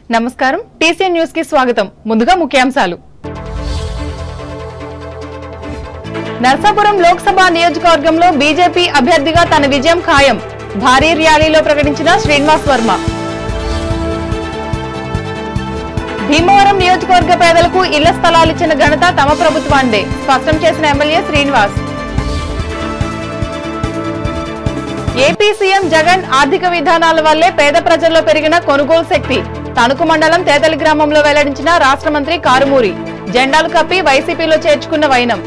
నమస్కారం TCN news కి స్వాగతం ముందుగా ముఖ్యాంశాలు నర్సాపురం లోక్సభ నియోజకవర్గంలో బీజేపీ అభ్యర్థిగా తన విజయం ఖాయం భారీ ర్యాలీలో ప్రకటించిన శ్రీనివాస్ వర్మ భీమవరం నియోజకవర్గ పేదలకు ఇళ్ల స్థలాలిచ్చిన ఘనత తమ ప్రభుత్వాందే స్పష్టం చేసిన MLA Srinivas AP CM Jagan ఆర్థిక విధానాల వల్లే పేద ప్రజల్లో పెరిగిన కొనుగోలు శక్తి తణుకు మండలం తేతలి గ్రామంలో వెల్లడించిన రాష్ట్ర మంత్రి కారుమూరి జెండాలు కప్పి వైసీపీలో చేర్చుకున్న వైనం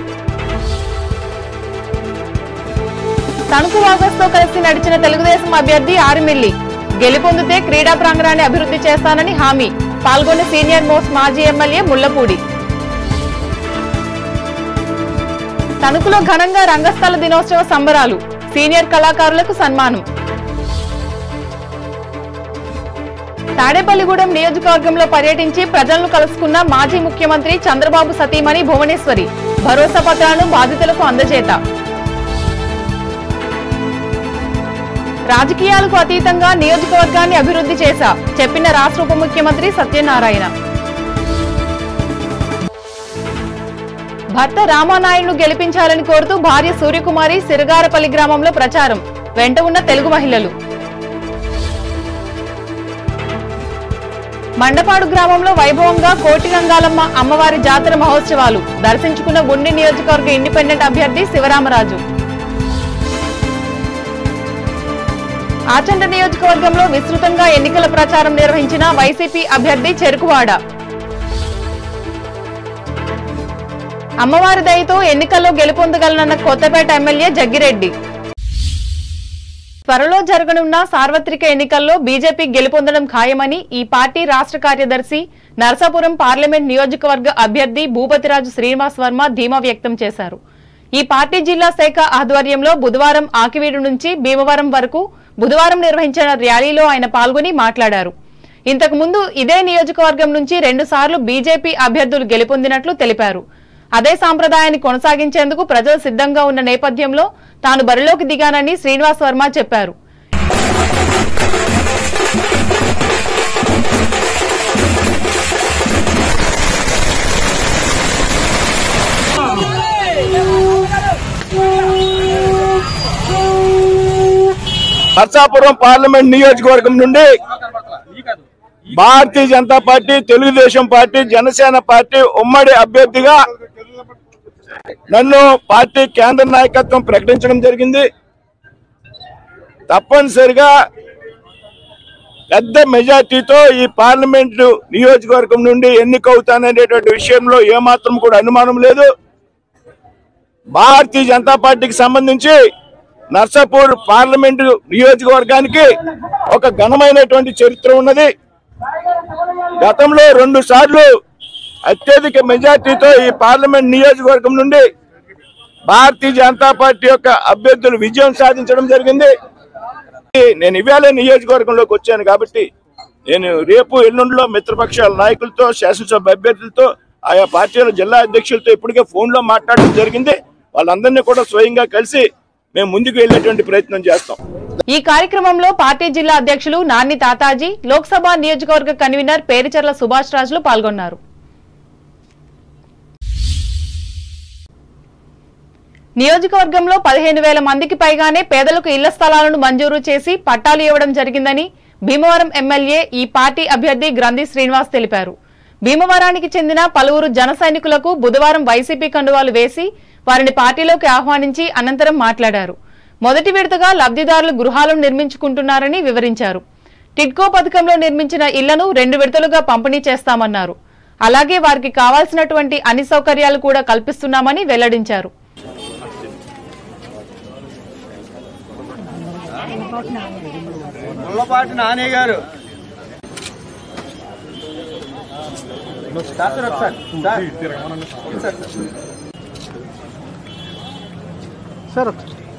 తణుకు వాగస్ తో కలిసి నడిచిన తెలుగుదేశం అభ్యర్థి ఆరిమిల్లి గెలుపొందితే క్రీడా ప్రాంగణాన్ని అభివృద్ధి చేస్తానని హామీ పాల్గొన్న సీనియర్ మోస్ట్ మాజీ ఎమ్మెల్యే ముళ్లపూడి తణుకులో ఘనంగా రంగస్థల దినోత్సవ సంబరాలు సీనియర్ కళాకారులకు సన్మానం తాడేపల్లిగూడెం నియోజకవర్గంలో పర్యటించి ప్రజలను కలుసుకున్న మాజీ ముఖ్యమంత్రి చంద్రబాబు సతీమణి భువనేశ్వరి భరోసా పత్రాలను బాధితులకు అందజేత రాజకీయాలకు అతీతంగా నియోజకవర్గాన్ని అభివృద్ధి చేశా చెప్పిన రాష్ట్ర ఉప ముఖ్యమంత్రి సత్యనారాయణ భర్త రామానాయుడును గెలిపించాలని కోరుతూ భార్య సూర్యకుమారి సిరగారపల్లి గ్రామంలో ప్రచారం వెంట ఉన్న తెలుగు మహిళలు మండపాడు గ్రామంలో వైభవంగా కోటి రంగాలమ్మ అమ్మవారి జాతర మహోత్సవాలు దర్శించుకున్న ఉండి నియోజకవర్గ ఇండిపెండెంట్ అభ్యర్థి శివరామరాజు ఆచంట నియోజకవర్గంలో విస్తృతంగా ఎన్నికల ప్రచారం నిర్వహించిన వైసీపీ అభ్యర్థి చెరుకువాడ అమ్మవారి దయతో ఎన్నికల్లో గెలుపొందగలనన్న కొత్తపేట ఎమ్మెల్యే జగ్గిరెడ్డి త్వరలో జరగనున్న సార్వత్రిక ఎన్నికల్లో బీజేపీ గెలుపొందడం ఖాయమని ఈ పార్టీ రాష్ట్ర కార్యదర్శి నరసాపురం పార్లమెంట్ నియోజకవర్గ అభ్యర్థి భూపతిరాజు శ్రీనివాస్ వర్మ ధీమా వ్యక్తం చేశారు ఈ పార్టీ జిల్లా శాఖ ఆధ్వర్యంలో బుధవారం ఆకివీడు నుంచి భీమవరం వరకు బుధవారం నిర్వహించిన ర్యాలీలో ఆయన పాల్గొని మాట్లాడారు ఇంతకు ముందు ఇదే నియోజకవర్గం నుంచి రెండు సార్లు బీజేపీ అభ్యర్థులు గెలుపొందినట్లు తెలిపారు అదే సాంప్రదాయాన్ని కొనసాగించేందుకు ప్రజలు సిద్ధంగా ఉన్న నేపథ్యంలో తాను బరిలోకి దిగానని శ్రీనివాస్ వర్మ చెప్పారు నర్సాపురం పార్లమెంట్ నియోజకవర్గం నుండి Bharatiya Janata party Telugu Desam party Janasena party ఉమ్మడి అభ్యర్థిగా నన్ను పార్టీ కేంద్ర నాయకత్వం ప్రకటించడం జరిగింది తప్పనిసరిగా పెద్ద మెజార్టీతో ఈ పార్లమెంటు నియోజకవర్గం నుండి ఎన్నికవుతాననేటువంటి విషయంలో ఏమాత్రం కూడా అనుమానం లేదు భారతీయ జనతా పార్టీకి సంబంధించి నర్సాపూర్ పార్లమెంటు నియోజకవర్గానికి ఒక ఘనమైనటువంటి చరిత్ర ఉన్నది గతంలో రెండు సార్లు అత్యధిక మెజార్టీతో ఈ పార్లమెంట్ నియోజకవర్గం నుండి భారతీయ జనతా పార్టీ యొక్క అభ్యర్థులు విజయం సాధించడం జరిగింది నేను ఇవాళ నియోజకవర్గంలోకి వచ్చాను కాబట్టి నేను రేపు ఎల్లుండిలో మిత్రపక్షాల నాయకులతో శాసనసభ అభ్యర్థులతో ఆయా పార్టీల జిల్లా అధ్యక్షులతో ఇప్పటికే ఫోన్లో మాట్లాడడం జరిగింది వాళ్ళందరినీ కూడా స్వయంగా కలిసి మేము ముందుకు వెళ్ళేటువంటి ప్రయత్నం చేస్తాం ఈ కార్యక్రమంలో పార్టీ జిల్లా అధ్యక్షులు నాన్ని తాతాజీ లోక్సభ నియోజకవర్గ కన్వీనర్ పేరిచర్ల సుభాష్ రాజులు పాల్గొన్నారు నియోజకవర్గంలో పదిహేను వేల మందికి పైగానే పేదలకు ఇళ్ల స్థలాలను మంజూరు చేసి పట్టాలు ఇవ్వడం జరిగిందని భీమవరం ఎమ్మెల్యే ఈ పార్టీ అభ్యర్థి గ్రంథి శ్రీనివాస్ తెలిపారు భీమవరానికి చెందిన పలువురు జన సైనికులకు బుధవారం వైసీపీ కండువాలు వేసి వారిని పార్టీలోకి ఆహ్వానించి అనంతరం మాట్లాడారు మొదటి విడతగా లబ్ధిదారులు గృహాలను నిర్మించుకుంటున్నారని వివరించారు టిడ్కో పథకంలో నిర్మించిన ఇళ్లను రెండు విడతలుగా పంపిణీ చేస్తామన్నారు అలాగే వారికి కావాల్సినటువంటి అన్ని సౌకర్యాలు కూడా కల్పిస్తున్నామని వెల్లడించారు ముళ్ళపాటి నాని గారు సార్ సార్ ఒకసారి సార్ సార్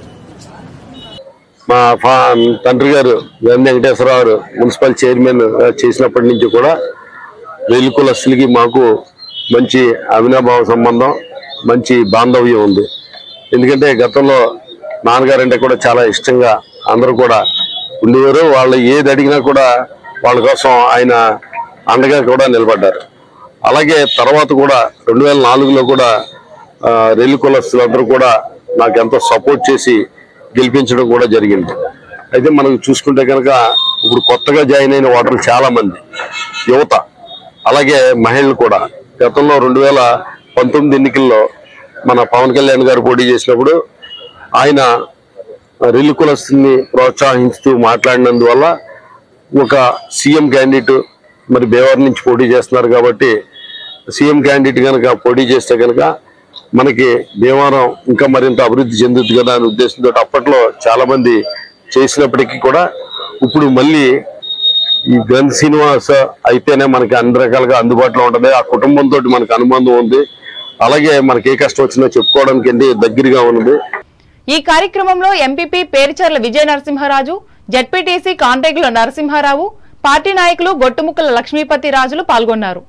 మా ఫా తండ్రి గారు గంధి వెంకటేశ్వరరావు గారు మున్సిపల్ చైర్మన్ గా చేసినప్పటి నుంచి కూడా వెల్లు కులస్తులకి మాకు మంచి అవినాభావ సంబంధం మంచి బాంధవ్యం ఉంది ఎందుకంటే గతంలో నాన్నగారు అంటే కూడా చాలా ఇష్టంగా అందరూ కూడా ఉండేవారు వాళ్ళు ఏది అడిగినా కూడా వాళ్ళ కోసం ఆయన అండగా కూడా నిలబడ్డారు అలాగే తర్వాత కూడా రెండు వేల నాలుగులో కూడా ఆ, రెల్లి కులస్తులందరూ కూడా నాకు ఎంతో సపోర్ట్ చేసి గెలిపించడం కూడా జరిగింది అయితే మనం చూసుకుంటే కనుక ఇప్పుడు కొత్తగా జాయిన్ అయిన ఓటర్లు చాలా మంది యువత అలాగే మహిళలు కూడా గతంలో రెండు వేల పంతొమ్మిది ఎన్నికల్లో మన పవన్ కళ్యాణ్ గారు పోటీ చేసినప్పుడు ఆయన రెల్లి కులస్తుని ప్రోత్సహిస్తూ మాట్లాడినందువల్ల ఒక సీఎం క్యాండిడేట్ మరి బేవర్ నుంచి పోటీ చేస్తున్నారు కాబట్టి సీఎం క్యాండిడేట్ కనుక పోటీ చేస్తే కనుక మనకి భీమవరం ఇంకా మరింత అభివృద్ధి చెందుతుంది కదా అనే ఉద్దేశంతో అప్పట్లో చాలా మంది చేసినప్పటికీ కూడా ఇప్పుడు మళ్ళీ ఈ గ్రంథ్ శ్రీనివాస అయితేనే మనకి అన్ని రకాలుగా అందుబాటులో ఉంటుంది ఆ కుటుంబంతో మనకు అనుబంధం ఉంది అలాగే మనకి ఏ కష్టం వచ్చినా చెప్పుకోవడానికి ఏంటి దగ్గరగా ఉన్నది ఈ కార్యక్రమంలో MPP Perucherla Vijaya Narasimharaju ZPTC Kanthegula Narasimha Rao party నాయకులు గొట్టుముక్కల లక్ష్మీపతి రాజులు పాల్గొన్నారు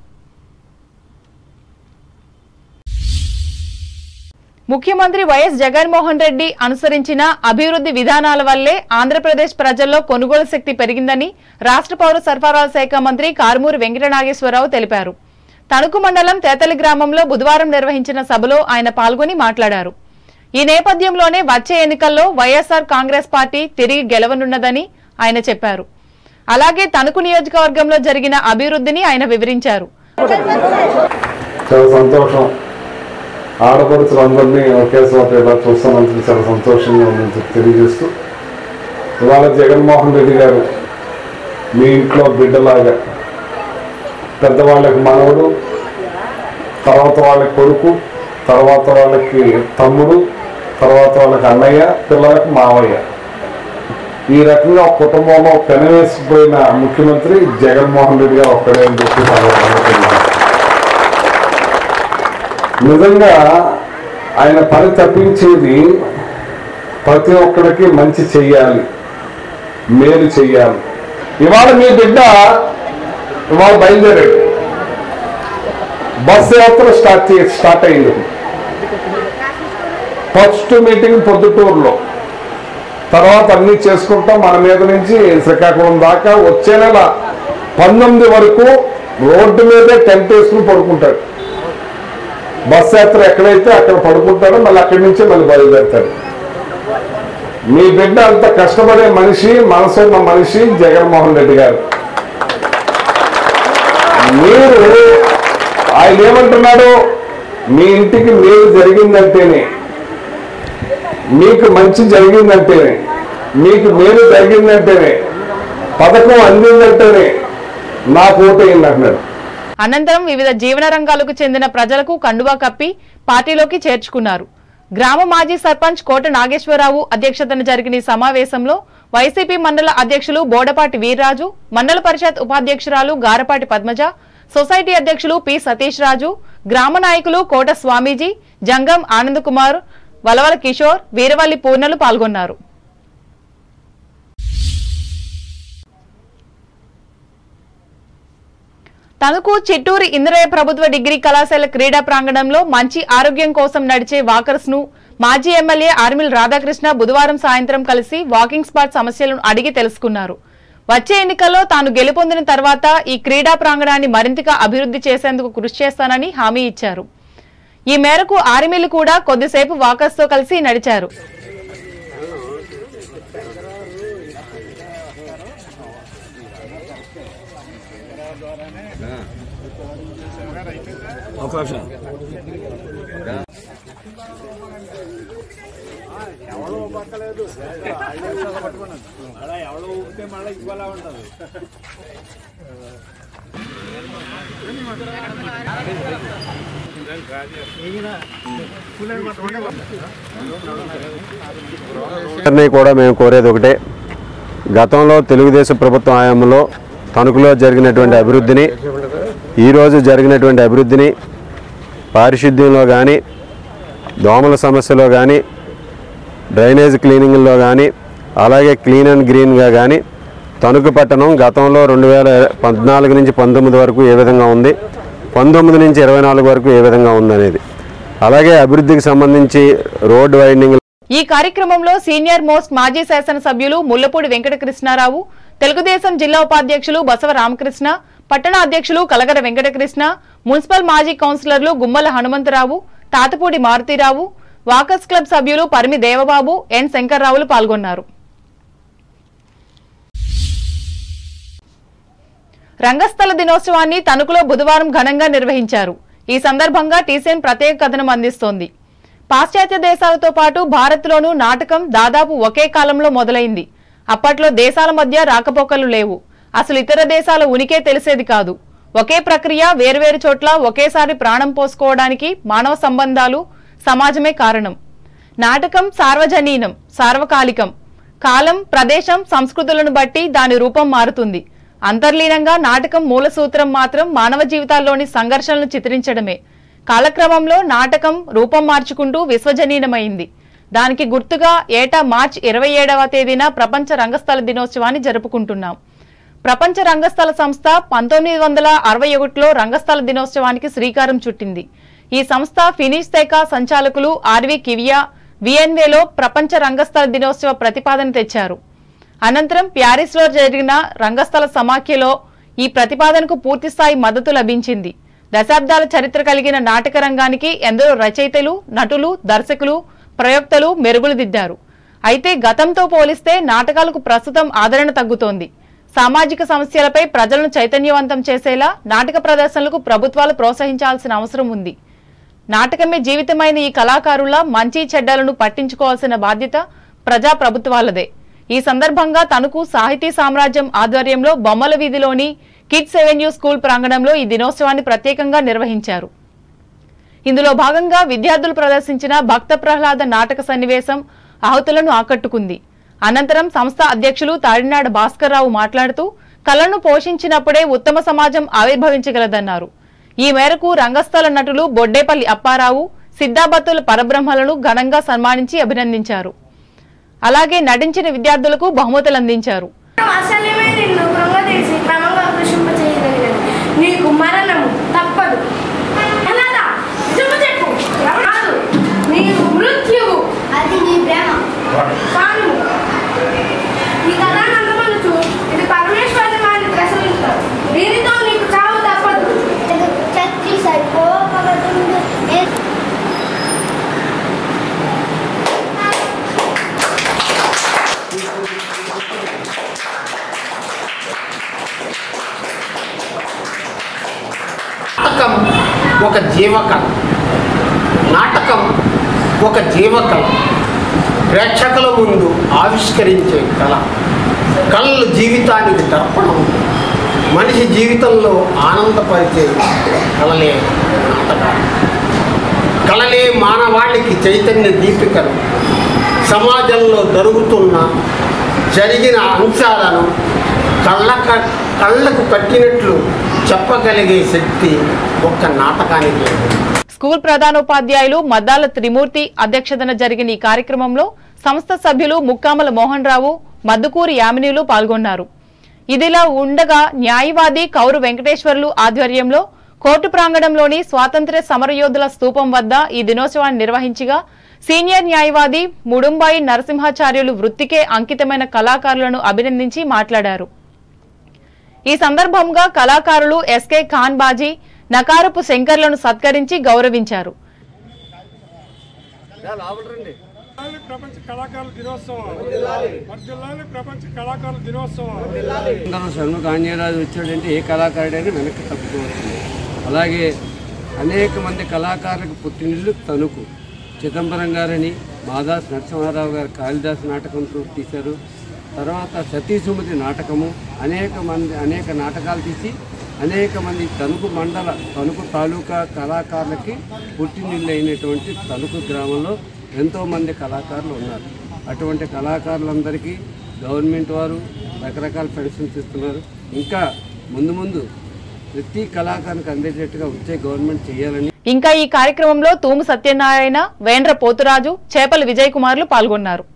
ముఖ్యమంత్రి వైఎస్ జగన్మోహన్ రెడ్డి అనుసరించిన అభివృద్ధి విధానాల వల్లే ఆంధ్రప్రదేశ్ ప్రజల్లో కొనుగోలు శక్తి పెరిగిందని రాష్ట్ర పౌర సరఫరాల శాఖ మంత్రి కారుమూరి వెంకటనాగేశ్వరరావు తెలిపారు తణుకు మండలం తేతలి గ్రామంలో బుధవారం నిర్వహించిన సభలో ఆయన పాల్గొని మాట్లాడారు ఈ నేపథ్యంలోనే వచ్చే ఎన్నికల్లో వైఎస్ఆర్ కాంగ్రెస్ పార్టీ తిరిగి గెలవనున్నదని ఆయన చెప్పారు అలాగే తణుకు నియోజకవర్గంలో జరిగిన అభివృద్ధిని ఆయన వివరించారు చాలా సంతోషం ఆడపడుచులందరినీ ఒకే చోట ఇలా చూస్తున్నందుకు చాలా సంతోషంగా ఉందని చెప్పి తెలియజేస్తూ ఇవాళ జగన్మోహన్ రెడ్డి గారు మీ ఇంట్లో బిడ్డలాగా పెద్దవాళ్ళకి మనవడు తర్వాత వాళ్ళకి కొడుకు తర్వాత వాళ్ళకి తమ్ముడు తర్వాత వాళ్ళకి అన్నయ్య పిల్లలకు మావయ్య ఈ రకంగా ఒక కుటుంబంలో పెనవేసిపోయిన ముఖ్యమంత్రి జగన్మోహన్ రెడ్డి గారు ఒక్కడే అని చెప్పి సందర్భంగా తెలియజేస్తున్నాను. నిజంగా ఆయన పని తప్పించేది ప్రతి ఒక్కడికి మంచి చెయ్యాలి మేలు చెయ్యాలి ఇవాళ మీ బిడ్డ ఇవాళ బయలుదేరాడు బస్ యాత్ర స్టార్ట్ చే స్టార్ట్ అయింది ఫస్ట్ మీటింగ్ పొద్దుటూరులో తర్వాత అన్ని చేసుకుంటాం మన మీద నుంచి శ్రీకాకుళం దాకా వచ్చే నెల పంతొమ్మిది వరకు రోడ్డు మీదే టెంట్ వేసుకుని పడుకుంటాడు బస్ యాత్ర ఎక్కడైతే అక్కడ పడుకుంటాడో మళ్ళీ అక్కడి నుంచి మళ్ళీ బయలుదేరుతాడు మీ బిడ్డ అంత కష్టపడే మనిషి మనసు ఉన్న మనిషి జగన్మోహన్ రెడ్డి గారు మీరు ఆయన ఏమంటున్నాడు మీ ఇంటికి మేలు జరిగిందంటేనే మీకు మంచి జరిగిందంటేనే మీకు మేలు జరిగిందంటేనే పథకం అందిందంటేనే నాకు ఓటేయండి అంటున్నాడు అనంతరం వివిధ జీవన రంగాలకు చెందిన ప్రజలకు కండువా కప్పి పార్టీలోకి చేర్చుకున్నారు గ్రామ మాజీ సర్పంచ్ కోట నాగేశ్వరరావు అధ్యక్షతన జరిగిన ఈ సమావేశంలో వైసీపీ మండల అధ్యక్షులు బోడపాటి వీర్రాజు మండల పరిషత్ ఉపాధ్యక్షురాలు గారపాటి పద్మజ సొసైటీ అధ్యక్షులు పి సతీష్ రాజు గ్రామ నాయకులు కోట స్వామీజీ జంగం ఆనంద్ కుమార్ వలవల కిషోర్ వీరవల్లి పూర్ణలు పాల్గొన్నారు తణుకు చిట్టూరు ఇంద్రయ్య ప్రభుత్వ డిగ్రీ కళాశాల క్రీడా ప్రాంగణంలో మంచి ఆరోగ్యం కోసం నడిచే వాకర్స్ ను మాజీ ఎమ్మెల్యే ఆర్మిల్ రాధాకృష్ణ బుధవారం సాయంత్రం కలిసి వాకింగ్ స్పాట్ సమస్యలను అడిగి తెలుసుకున్నారు వచ్చే ఎన్నికల్లో తాను గెలుపొందిన తర్వాత ఈ క్రీడా ప్రాంగణాన్ని మరింతగా అభివృద్ధి చేసేందుకు కృషి చేస్తానని హామీ ఇచ్చారు ఈ మేరకు ఆర్మిల్ కూడా కొద్దిసేపు వాకర్స్ తో కలిసి నడిచారు అందరినీ కూడా మేము కోరేది ఒకటే గతంలో తెలుగుదేశం ప్రభుత్వం హయాంలో తణుకులో జరిగినటువంటి అభివృద్ధిని ఈరోజు జరిగినటువంటి అభివృద్ధిని పారిశుద్ధ్యంలో కానీ దోమల సమస్యలో కానీ డ్రైనేజ్ క్లీనింగ్లో కానీ అలాగే క్లీన్ అండ్ గ్రీన్గా కానీ తణుకు పట్టణం గతంలో రెండు వేల పద్నాలుగు నుంచి పంతొమ్మిది వరకు ఏ విధంగా ఉంది పంతొమ్మిది నుంచి ఇరవై నాలుగు వరకు ఏ విధంగా ఉందనేది అలాగే అభివృద్ధికి సంబంధించి రోడ్ వైండింగ్ ఈ కార్యక్రమంలో సీనియర్ మోస్ట్ మాజీ శాసనసభ్యులు ముల్లపూడి వెంకటకృష్ణారావు తెలుగుదేశం జిల్లా ఉపాధ్యక్షులు బసవ రామకృష్ణ పట్టణ అధ్యక్షులు కలగర వెంకటకృష్ణ మున్సిపల్ మాజీ కౌన్సిలర్లు గుమ్మల హనుమంతరావు తాతపూడి మారుతీరావు వాకర్స్ క్లబ్ సభ్యులు పరిమి దేవబాబు ఎన్ శంకర్రావులు పాల్గొన్నారు రంగస్థల దినోత్సవాన్ని తణుకులో బుధవారం ఘనంగా నిర్వహించారు ఈ సందర్భంగా టీసీఎన్ ప్రత్యేక కథనం అందిస్తోంది పాశ్చాత్య దేశాలతో పాటు భారత్లోనూ నాటకం దాదాపు ఒకే కాలంలో మొదలైంది అప్పట్లో దేశాల మధ్య రాకపోకలు లేవు అసలు ఇతర దేశాల ఉనికే తెలిసేది కాదు ఒకే ప్రక్రియ వేర్వేరు చోట్ల ఒకేసారి ప్రాణం పోసుకోవడానికి మానవ సంబంధాలు సమాజమే కారణం నాటకం సార్వజనీనం సార్వకాలికం కాలం ప్రదేశం సంస్కృతులను బట్టి దాని రూపం మారుతుంది అంతర్లీనంగా నాటకం మూల సూత్రం మాత్రం మానవ జీవితాల్లోని సంఘర్షణలను చిత్రించడమే కాలక్రమంలో నాటకం రూపం మార్చుకుంటూ విశ్వజనీనమైంది దానికి గుర్తుగా ఏటా మార్చి ఇరవై ఏడవ తేదీన ప్రపంచ రంగస్థల దినోత్సవాన్ని జరుపుకుంటున్నాం ప్రపంచ రంగస్థల సంస్థ పంతొమ్మిది వందల అరవై ఒకటిలో రంగస్థల దినోత్సవానికి శ్రీకారం చుట్టింది ఈ సంస్థ ఫినిష్ శాఖ సంచాలకులు ఆర్వి కివియా విఎన్వేలో ప్రపంచ రంగస్థల దినోత్సవ ప్రతిపాదన తెచ్చారు అనంతరం ప్యారిస్లో జరిగిన రంగస్థల సమాఖ్యలో ఈ ప్రతిపాదనకు పూర్తిస్థాయి మద్దతు లభించింది దశాబ్దాల చరిత్ర కలిగిన నాటక రంగానికి ఎందరో రచయితలు నటులు దర్శకులు ప్రయోక్తలు మెరుగులు దిద్దారు అయితే గతంతో పోలిస్తే నాటకాలకు ప్రస్తుతం ఆదరణ తగ్గుతోంది సామాజిక సమస్యలపై ప్రజలను చైతన్యవంతం చేసేలా నాటక ప్రదర్శనలకు ప్రభుత్వాలు ప్రోత్సహించాల్సిన అవసరం ఉంది నాటకమే జీవితమైన ఈ కళాకారుల మంచి చెడ్డలను పట్టించుకోవాల్సిన బాధ్యత ప్రజా ప్రభుత్వాలదే ఈ సందర్భంగా తణుకు సాహితీ సామ్రాజ్యం ఆధ్వర్యంలో బొమ్మల వీధిలోని కిడ్స్ ఎవెన్యూ స్కూల్ ప్రాంగణంలో ఈ దినోత్సవాన్ని ప్రత్యేకంగా నిర్వహించారు ఇందులో భాగంగా విద్యార్థులు ప్రదర్శించిన భక్త ప్రహ్లాద నాటక సన్నివేశం ఆహుతులను ఆకట్టుకుంది అనంతరం సంస్థ అధ్యక్షులు తాడినాడ భాస్కర్రావు మాట్లాడుతూ కళను పోషించినప్పుడే ఉత్తమ సమాజం ఆవిర్భవించగలదన్నారు ఈ మేరకు రంగస్థల నటులు బొడ్డేపల్లి అప్పారావు సిద్ధాబత్తుల పరబ్రహ్మలను ఘనంగా సన్మానించి అభినందించారు అలాగే నటించిన విద్యార్థులకు బహుమతులు అందించారు అసలేమే నిన్ను కృంగదీసి క్రమంగా కృషింపచేయగలిగదు నీకు మరణము తప్పదు అలాగా నిజము చెప్పు కాదు నీకు మృత్యువు అది నీ ప్రేమ కాను ఈ కథానందమనుచు ఇది పరమేశ్వరుని వారిని ప్రసవించారు దీనితో నీకు చావు తప్పదు చచ్చి సరిపోకబడుతుంది ఏ- నాటకం ఒక జీవకళ నాటకం ఒక జీవకళ ప్రేక్షకుల ముందు ఆవిష్కరించే కళ కళలు జీవితానికి దర్పణం మనిషి జీవితంలో ఆనందపరిచే కళలే నాటకాలు కళలే మానవాళికి చైతన్య దీపికలు సమాజంలో జరుగుతున్న జరిగిన అంశాలను కళ్ళ కళ్ళకు కట్టినట్లు చెప్పగలిగే శక్తి ఒక్క నాటకానికి ఉంది. స్కూల్ ప్రధానోపాధ్యాయులు మద్దాల త్రిమూర్తి అధ్యక్షతన జరిగిన ఈ కార్యక్రమంలో సంస్థ సభ్యులు ముక్కామల మోహన్ రావు మద్దుకూరి యామినీలు పాల్గొన్నారు ఇదిలా ఉండగా న్యాయవాది కౌరు వెంకటేశ్వర్లు ఆధ్వర్యంలో కోర్టు ప్రాంగణంలోని స్వాతంత్ర్య సమరయోధుల స్తూపం వద్ద ఈ దినోత్సవాన్ని నిర్వహించగా సీనియర్ న్యాయవాది ముడుంబాయి నరసింహాచార్యులు వృత్తికే అంకితమైన కళాకారులను అభినందించి మాట్లాడారు ఈ సందర్భంగా కళాకారులు ఎస్కే ఖాన్ బాజీ నకారపు శంకర్లను సత్కరించి గౌరవించారు ప్రపంచ కళాకారుల దినోత్సవం వర్ధిల్లాలి ప్రపంచ కళాకారుల దినోత్సవం అందరూ షణ్ముఖ ఆంజనేయరాజు వచ్చాడంటే ఏ కళాకారుడైనా వెనక్కి తప్పుకోవచ్చు అలాగే అనేక మంది కళాకారులకు పుట్టినిల్లు తణుకు చిదంబరం గారని మాదాస్ నరసింహారావు గారు కాళిదాస్ నాటకంతో తీశారు తర్వాత సతీ సుమతి నాటకము అనేక మంది అనేక నాటకాలు తీసి అనేక మంది తణుకు మండల తణుకు తాలూకా కళాకారులకి పుట్టినిల్లు అయినటువంటి తణుకు గ్రామంలో ఎంతోమంది కళాకారులు ఉన్నారు అటువంటి కళాకారులందరికీ గవర్నమెంట్ వారు రకరకాల పెన్షన్స్ ఇస్తున్నారు ఇంకా ముందు ముందు ప్రతి కళాకారునికి అందేటట్టుగా వచ్చే గవర్నమెంట్ చేయాలని ఇంకా ఈ కార్యక్రమంలో తూము సత్యనారాయణ వేండ్ర పోతురాజు చేపల విజయ్ కుమార్లు పాల్గొన్నారు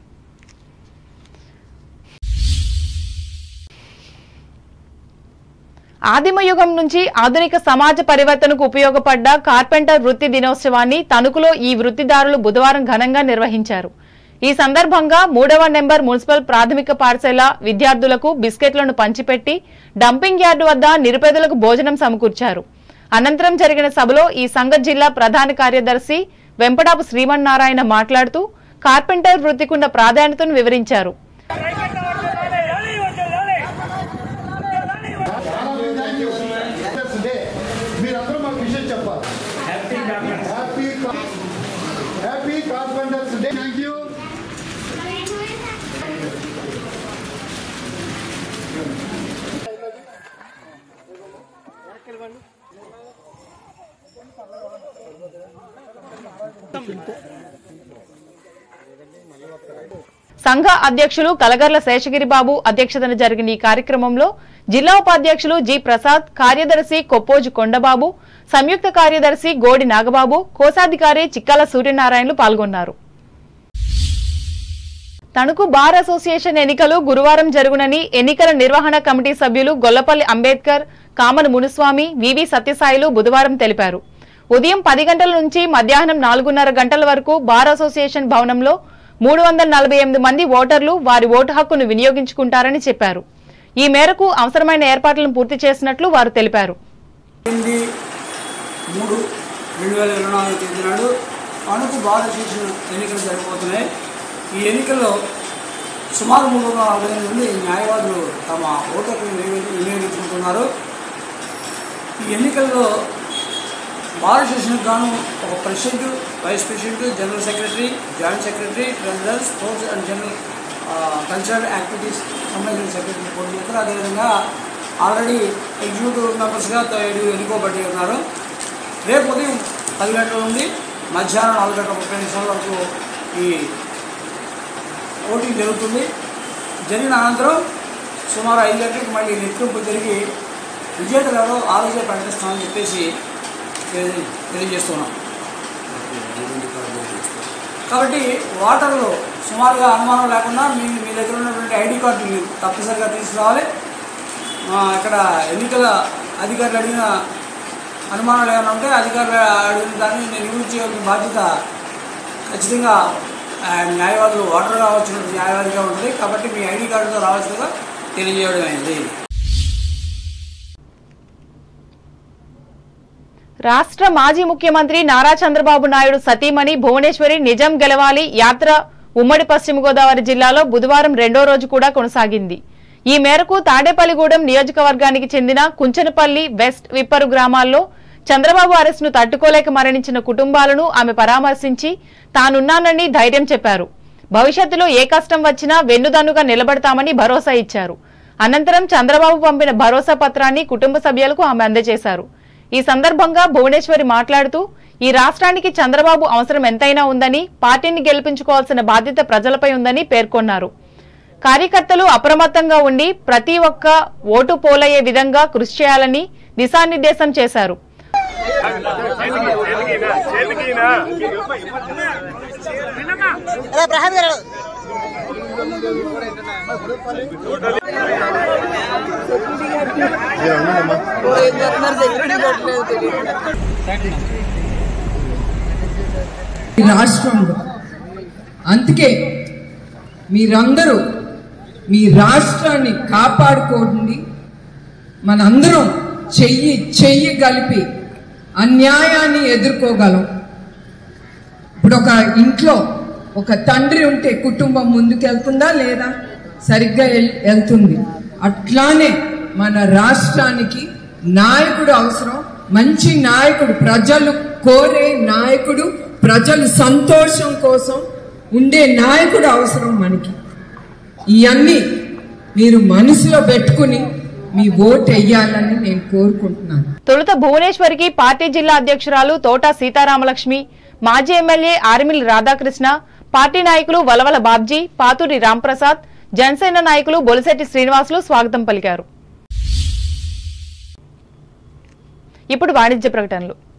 ఆదిమ యుగం నుంచి ఆధునిక సమాజ పరివర్తనకు ఉపయోగపడ్డ కార్పెంటర్ వృత్తి దినోత్సవాన్ని తణుకులో ఈ వృత్తిదారులు బుధవారం ఘనంగా నిర్వహించారు ఈ సందర్భంగా మూడవ నెంబర్ మున్సిపల్ ప్రాథమిక పాఠశాల విద్యార్థులకు బిస్కెట్లను పంచిపెట్టి డంపింగ్ యార్డు వద్ద నిరుపేదలకు భోజనం సమకూర్చారు అనంతరం జరిగిన సభలో ఈ సంఘ జిల్లా ప్రధాన కార్యదర్శి వెంపటాపు శ్రీమన్నారాయణ మాట్లాడుతూ కార్పెంటర్ వృత్తికున్న ప్రాధాన్యతను వివరించారు మీరందరూ మాకు విషయం చెప్పాలి happy happy happy carpenters day thank you సంఘ అధ్యక్షులు కలగర్ల శేషగిరిబాబు అధ్యక్షతన జరిగిన ఈ కార్యక్రమంలో జిల్లా ఉపాధ్యక్షులు జి ప్రసాద్ కార్యదర్శి కొప్పోజు కొండబాబు సంయుక్త కార్యదర్శి గోడి నాగబాబు కోశాధికారి చిక్కాల సూర్యనారాయణలు పాల్గొన్నారు తణుకు బార్ అసోసియేషన్ ఎన్నికలు గురువారం జరుగునని ఎన్నికల నిర్వహణ కమిటీ సభ్యులు గొల్లపల్లి అంబేద్కర్ కామన్ మునుస్వామి వివి సత్యసాయిలు బుధవారం తెలిపారు ఉదయం పది గంటల నుంచి మధ్యాహ్నం నాలుగున్నర గంటల వరకు బార్ అసోసియేషన్ భవనంలో మూడు వందల నలభై ఎనిమిది మంది ఓటర్లు వారి ఓటు హక్కును వినియోగించుకుంటారని చెప్పారు ఈ మేరకు అవసరమైన ఏర్పాట్లను పూర్తి చేసినట్లు వారు తెలిపారు ఎనిమిది మూడు రెండు వేల ఇరవై నాలుగు తేదీ నాడు అణుకు భారతదేశం ఎన్నికలు జరగబోతున్నాయి ఈ ఎన్నికల్లో సుమారు మూడు వందల నలభై ఎనిమిది మంది న్యాయవాదులు తమ ఓటుకు వినియోగి- వినియోగించుకుంటున్నారు ఈ ఎన్నికల్లో భారత స్టేషన్కి గాను ఒక president vice president general secretary joint secretary treasurer sports and general cultural activities సంబంధించిన సెక్రటరీ పోటీ చేస్తారు అదేవిధంగా ఆల్రెడీ ఎగ్జిక్యూటివ్ మెంబర్స్గా ఏడు ఎన్నుకోబడి ఉన్నారు రేపు ఉదయం పది గంటల నుండి మధ్యాహ్నం నాలుగు గంటల ముప్పై నిమిషాల వరకు ఈ ఓటింగ్ జరుగుతుంది జరిగిన అనంతరం సుమారు ఐదు గంటలకు మళ్ళీ లెక్కింపు జరిగి విజేతలు ఎవరో ఆ రోజే ప్రకటిస్తామని చెప్పేసి తెలియ- తెలియజేస్తున్నాం కాబట్టి ఓటర్లు సుమారుగా అనుమానం లేకుండా మీ మీ దగ్గర ఉన్నటువంటి ఐడి కార్డు మీరు తప్పనిసరిగా తీసుకురావాలి ఆ, ఇక్కడ ఎన్నికల అధికారులు అడిగిన అనుమానాలు ఏమైనా ఉంటే అధికారులు అడిగిన దాన్ని నేను నివృత్తి చేయవలసిన బాధ్యత ఖచ్చితంగా ఆ, న్యాయవాదులు ఓటర్గా వచ్చిన న్యాయవాదిగా ఉంటుంది కాబట్టి మీ ఐడి కార్డుతో రావాల్సిందిగా తెలియజేయడం అయింది రాష్ట్ర మాజీ ముఖ్యమంత్రి నారా చంద్రబాబు నాయుడు సతీమణి భువనేశ్వరి నిజం గెలవాలి యాత్ర ఉమ్మడి పశ్చిమ గోదావరి జిల్లాలో బుధవారం రెండో రోజు కూడా కొనసాగింది ఈ మేరకు తాడేపల్లిగూడెం నియోజకవర్గానికి చెందిన కుంచనపల్లి వెస్ట్ విప్పరు గ్రామాల్లో చంద్రబాబు అరెస్టును తట్టుకోలేక మరణించిన కుటుంబాలను ఆమె పరామర్శించి తానున్నానని ధైర్యం చెప్పారు భవిష్యత్తులో ఏ కష్టం వచ్చినా వెన్నుదన్నుగా నిలబడతామని భరోసా ఇచ్చారు అనంతరం చంద్రబాబు పంపిన భరోసా పత్రాన్ని కుటుంబ సభ్యులకు ఆమె అందజేశారు ఈ సందర్భంగా భువనేశ్వరి మాట్లాడుతూ ఈ రాష్ట్రానికి చంద్రబాబు అవసరం ఎంతైనా ఉందని పార్టీని గెలిపించుకోవాల్సిన బాధ్యత ప్రజలపై ఉందని పేర్కొన్నారు కార్యకర్తలు అప్రమత్తంగా ఉండి ప్రతి ఒక్క ఓటు పోలయ్యే విధంగా కృషి చేయాలని దిశానిర్దేశం చేశారు ఈ రాష్ట్రంలో అందుకే మీరందరూ మీ రాష్ట్రాన్ని కాపాడుకోండి మనందరం చెయ్యి చెయ్యి కలిపి అన్యాయాన్ని ఎదుర్కోగలం ఇప్పుడు ఒక ఇంట్లో ఒక తండ్రి ఉంటే కుటుంబం ముందుకెళ్తుందా లేదా సరిగ్గా వెల్- వెళ్తుంది అట్లానే మన రాష్ట్రానికి నాయకుడు అవసరం మంచి నాయకుడు ప్రజలు కోరే నాయకుడు ప్రజలు సంతోషం కోసం ఉండే నాయకుడు అవసరం మనకి ఇవన్నీ మీరు మనసులో పెట్టుకుని మీ ఓటు వెయ్యాలని నేను కోరుకుంటున్నాను తొలుత భువనేశ్వరికి పార్టీ జిల్లా అధ్యక్షురాలు తోట సీతారామలక్ష్మి మాజీ ఎమ్మెల్యే ఆర్మిల్ రాధాకృష్ణ పార్టీ నాయకులు వలవల బాబ్జీ పాతూరి రాంప్రసాద్ జనసేన నాయకులు బొలిశెట్టి శ్రీనివాసులు స్వాగతం పలికారు ఇప్పుడు వాణిజ్య ప్రకటనలు